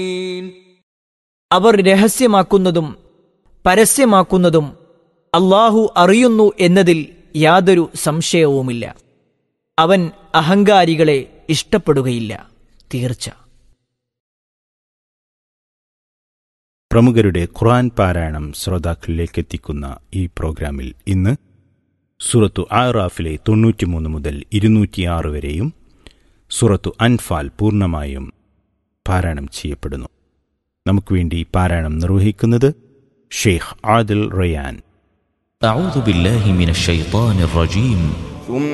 അവർ രഹസ്യമാക്കുന്നതും പരസ്യമാക്കുന്നതും അള്ളാഹു അറിയുന്നു എന്നതിൽ യാതൊരു സംശയവുമില്ല അവൻ അഹങ്കാരികളെ ഇഷ്ടപ്പെടുകയില്ല തീർച്ച പ്രമുഖരുടെ ഖുർആൻ പാരായണം ശ്രോതാക്കളിലേക്ക് എത്തിക്കുന്ന ഈ പ്രോഗ്രാമിൽ ഇന്ന് സുറത്തു ആറാഫിലെ തൊണ്ണൂറ്റിമൂന്ന് മുതൽ ഇരുന്നൂറ്റിയാറ് വരെയും സുറത്തു അൻഫാൽ പൂർണ്ണമായും പാരായണം ചെയ്യപ്പെടുന്നു നമുക്ക് വേണ്ടി പാരായണം നിർവഹിക്കുന്നത് ഷെയ്ഖ് ആദിൽ റയാൻ أعوذ بالله من الشيطان الرجيم